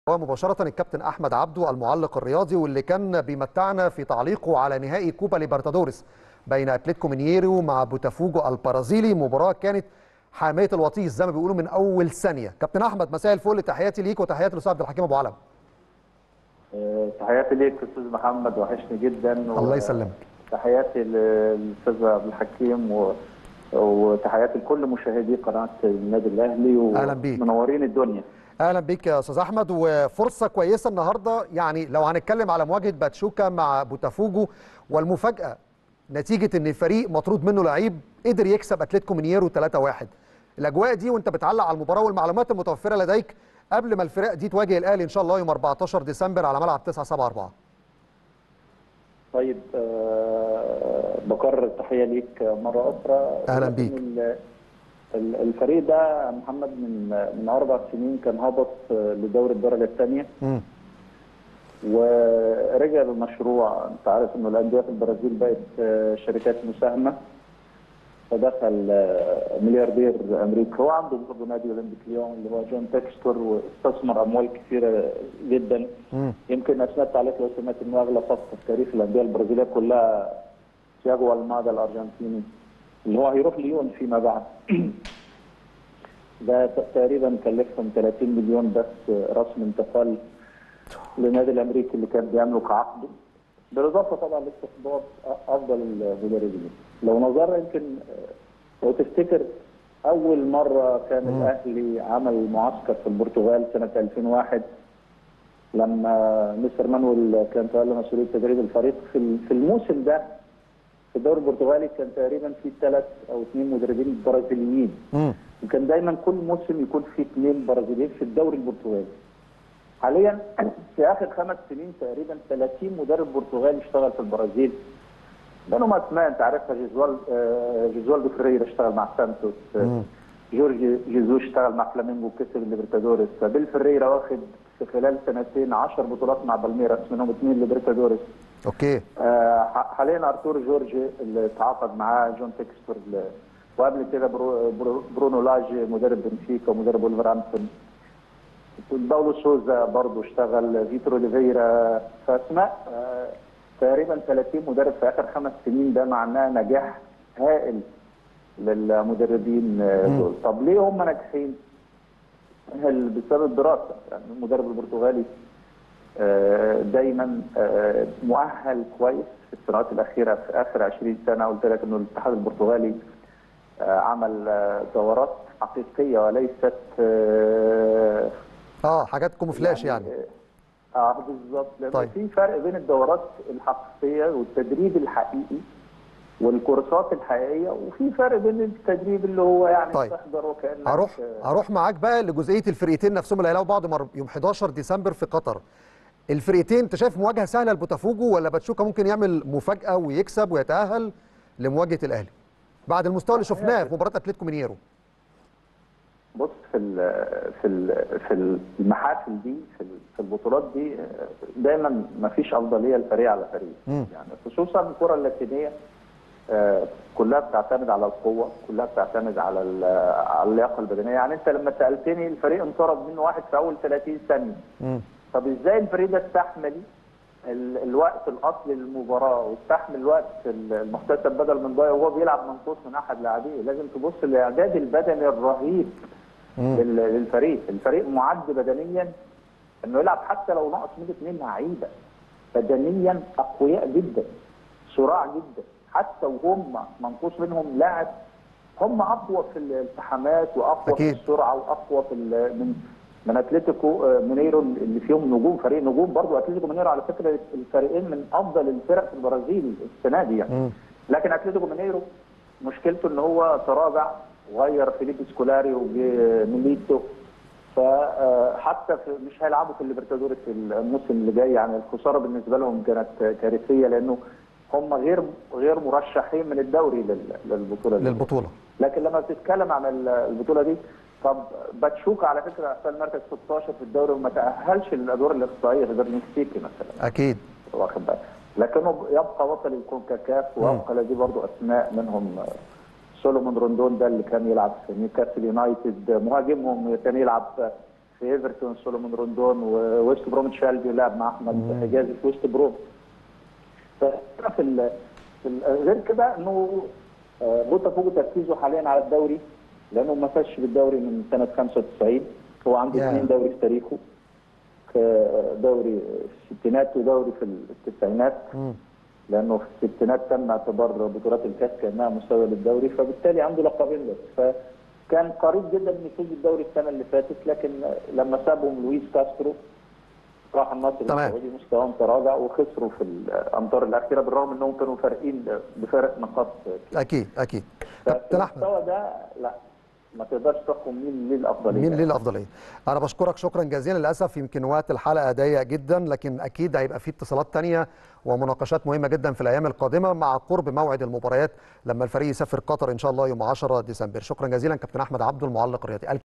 ومباشرة الكابتن أحمد عبده المعلق الرياضي واللي كان بيمتعنا في تعليقه على نهائي كوبا ليبرتادوريس بين أتلتيكو مينيرو مع بوتافوجو البرازيلي مباراة كانت حامية الوطيس زي ما بيقولوا من أول ثانية كابتن أحمد مساء الفل تحياتي ليك وتحياتي لأستاذ عبد الحكيم أبو علم آه، تحياتي ليك استاذ محمد وحشني جدا الله يسلمك تحياتي للاستاذ عبد الحكيم و... وتحياتي لكل مشاهدي قناه النادي الاهلي أهلا بيك. ومنورين الدنيا اهلا بيك يا استاذ احمد وفرصه كويسه النهارده يعني لو هنتكلم على مواجهه باتشوكا مع بوتافوجو والمفاجاه نتيجه ان فريق مطرود منه لعيب قدر يكسب اتلتيكو مينيرو 3-1 الاجواء دي وانت بتعلق على المباراه والمعلومات المتوفره لديك قبل ما الفرق دي تواجه الاهلي ان شاء الله يوم 14 ديسمبر على ملعب 974 طيب آه، بكرر التحيه ليك مره اخرى أهلاً ولكن بيك. ال- ال- الفريق ده يا محمد من من اربع سنين كان هبط آه، لدوري الدرجه الثانيه امم ورجع المشروع انت عارف انه الانديه في البرازيل بقت آه، شركات مساهمه فدخل آه، ملياردير امريكا هو عنده برضه نادي اولمبيك ليون اللي هو جون تكستور واستثمر اموال كثيره جدا امم يمكن اثناء التعليق لو سمعت انه اغلى صفقه في تاريخ الانديه البرازيليه كلها تياجو المادا الارجنتيني اللي هو هيروح ليون فيما بعد ده ت- تقريبا كلفهم 30 مليون بس رسم انتقال للنادي الامريكي اللي كان بيملك عقده بالاضافه طبعا لاستقطاب أ- افضل المدربين لو نظرنا يمكن آه، لو تفتكر اول مره كان الاهلي عمل معسكر في البرتغال سنه 2001 لما مستر مانويل كان تولى مسؤوليه تدريب الفريق في ال- في الموسم ده في الدوري البرتغالي كان تقريبا في ثلاث او اثنين مدربين برازيليين امم وكان دايما كل موسم يكون في اثنين برازيليين في الدوري البرتغالي. حاليا في اخر خمس سنين تقريبا 30 مدرب برتغالي اشتغل في البرازيل. منهم اسماء انت عارفها جيزوال آه، جيزوالدو فريرا اشتغل مع سانتوس آه، مم. جورجي جيزوس اشتغل مع فلامينجو وكسب الليبرتادوريس بيل فريرا واخد في خلال سنتين 10 بطولات مع بالميراس منهم اثنين ليبرتادوريس اوكي آه، ح- حاليا ارتور جورجي اللي تعاقد معاه جون تكستور ال- وقبل كده برو برو برونو لاجي مدرب بنفيكا ومدرب ولفرهامبتون باولو سوزا برضه اشتغل فيترو ليفيرا فاسماء آه، تقريبا 30 مدرب في اخر خمس سنين ده معناه نجاح هائل للمدربين آه، دول طب ليه هم ناجحين؟ هل بسبب الدراسه يعني المدرب البرتغالي آه، دايما آه، مؤهل كويس في السنوات الاخيره في اخر 20 سنه قلت لك انه الاتحاد البرتغالي آه، عمل آه، دورات حقيقيه وليست آه، اه حاجات كوموفلاش يعني, اه بالظبط لان طيب. في فرق بين الدورات الحقيقيه والتدريب الحقيقي والكورسات الحقيقيه وفي فرق بين التدريب اللي هو يعني طيب. تحضر وكانك هروح آه، هروح معاك بقى لجزئيه الفرقتين نفسهم اللي هيلاقوا بعض مر- يوم 11 ديسمبر في قطر الفرقتين انت شايف مواجهه سهله لبوتافوجو ولا باتشوكا ممكن يعمل مفاجاه ويكسب ويتاهل لمواجهه الاهلي بعد المستوى اللي شفناه في مباراه اتلتيكو مينيرو بص في ال في ال في المحافل دي في ال- في البطولات دي آه، دايما ما فيش افضليه لفريق على فريق مم. يعني خصوصا الكره اللاتينيه آه، كلها بتعتمد على القوه كلها بتعتمد على ال- على اللياقه البدنيه يعني انت لما سالتني الفريق انطرد منه واحد في اول 30 ثانيه مم. طب ازاي الفريق ده استحمل ال- الوقت الاصلي للمباراه واستحمل الوقت ال- المحتسب بدل من ضايع وهو بيلعب منقوص من احد لاعبيه لازم تبص للاعداد البدني الرهيب مم. لل- للفريق الفريق معد بدنيا انه يلعب حتى لو ناقص منه اثنين لعيبه بدنيا اقوياء جدا صراع جدا حتى وهم منقوص منهم لاعب هم اقوى في الالتحامات واقوى أكيد. في السرعه واقوى في ال- من من اتلتيكو آه، مينيرو اللي فيهم نجوم فريق نجوم برضه اتلتيكو مينيرو على فكره الفريقين من افضل الفرق في البرازيل السنه دي يعني مم. لكن اتلتيكو مينيرو مشكلته ان هو تراجع غير فيليب سكولاري وجي ميليتو فحتى في مش هيلعبوا في الليبرتادوريس الموسم اللي جاي يعني الخساره بالنسبه لهم كانت كارثيه لانه هم غير غير مرشحين من الدوري لل- للبطوله دي للبطوله لكن لما بتتكلم عن ال- البطوله دي طب باتشوكا على فكره احسن مركز 16 في الدوري وما تاهلش للادوار الاقصائيه غير المكسيكي مثلا اكيد واخد بالك لكنه يبقى بطل الكونكاكاف ويبقى لديه برضه اسماء منهم سولومون روندون ده اللي كان يلعب في نيوكاسل يونايتد مهاجمهم كان يلعب في ايفرتون سولومون روندون وويست بروميتش شالبي لعب مع احمد حجازي في ويست بروم ففي ال... في ال... غير كده انه آه، بوتافوجو تركيزه حاليا على الدوري لانه ما فازش بالدوري من سنه 95 هو عنده يا. اثنين دوري في تاريخه ك- دوري في الستينات ودوري في التسعينات مم. لانه في الستينات تم اعتبار بطولات الكاس كانها مساويه للدوري فبالتالي عنده لقبين بس فكان قريب جدا من يفوز بالدوري السنه اللي فاتت لكن لما سابهم لويس كاسترو راح النصر تمام. السعودي مستواهم تراجع وخسروا في الامتار الاخيره بالرغم انهم كانوا فارقين بفارق نقاط اكيد اكيد كابتن احمد المستوى ده لا ما تقدرش تحكم مين ليه الافضليه مين ليه الافضليه انا بشكرك شكرا جزيلا للاسف يمكن وقت الحلقه ضيق جدا لكن اكيد هيبقى في اتصالات تانية ومناقشات مهمه جدا في الايام القادمه مع قرب موعد المباريات لما الفريق يسافر قطر ان شاء الله يوم 10 ديسمبر شكرا جزيلا كابتن احمد عبده المعلق الرياضي